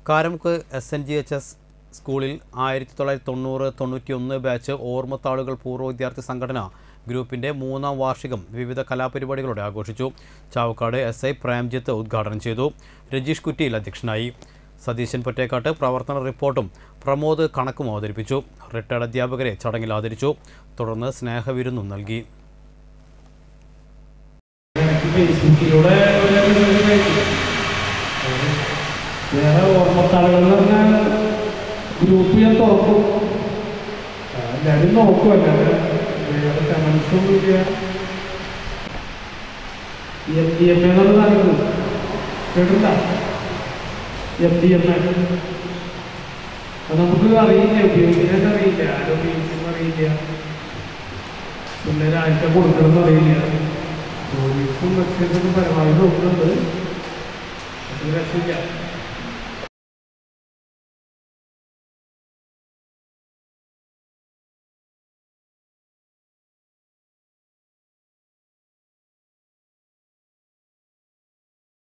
Karamukku S N G H S സ്കൂളിൽ ആയിരത്തി തൊള്ളായിരത്തി തൊണ്ണൂറ് തൊണ്ണൂറ്റി ഒന്ന് ബാച്ച് ഓർമ്മത്താളുകൾ പൂർവ്വ വിദ്യാർത്ഥി സംഘടന ഗ്രൂപ്പിന്റെ മൂന്നാം വാർഷികം വിവിധ കലാപരിപാടികളോടെ ആഘോഷിച്ചു ചാവക്കാട് എസ് ഐ പ്രേംജിത്ത് ഉദ്ഘാടനം ചെയ്തു രജീഷ് കുറ്റിയിൽ അധ്യക്ഷനായി സതീശൻ പൊറ്റേക്കാട്ട് പ്രവർത്തന റിപ്പോർട്ടും പ്രമോദ് കണക്കും അവതരിപ്പിച്ചു റിട്ടയർഡ് അധ്യാപകരെ ചടങ്ങിൽ ആദരിച്ചു തുടർന്ന് സ്നേഹവിരുന്നും നൽകി ഫേസ്ബുക്കിലൂടെ ഒരു ഇത് കേട്ടു. വേറെ ഓർമ്മത്താളുകൾ എന്ന് പറഞ്ഞാൽ ഗ്രൂപ്പ് ഞാൻ തുറക്കും ആ, എല്ലാവരും നോക്കും അല്ലാതെ വേറെ കമൻസ് ഒന്നുമില്ല എം ഡി എം എന്നുള്ള സാധനം കേട്ടില്ല എം ഡി എം അത് നമുക്ക് അറിയില്ല ഉപയോഗിക്കാനായിട്ട് അറിയില്ല ആരും ഉപയോഗിക്കുന്ന അറിയില്ല പിള്ളേർ ആഴ്ച കൊടുക്കണമെന്ന് അറിയില്ല പോലീസും വെച്ചിട്ട് പരമാവധി നോക്കുന്നുണ്ട് അത് രക്ഷയില്ല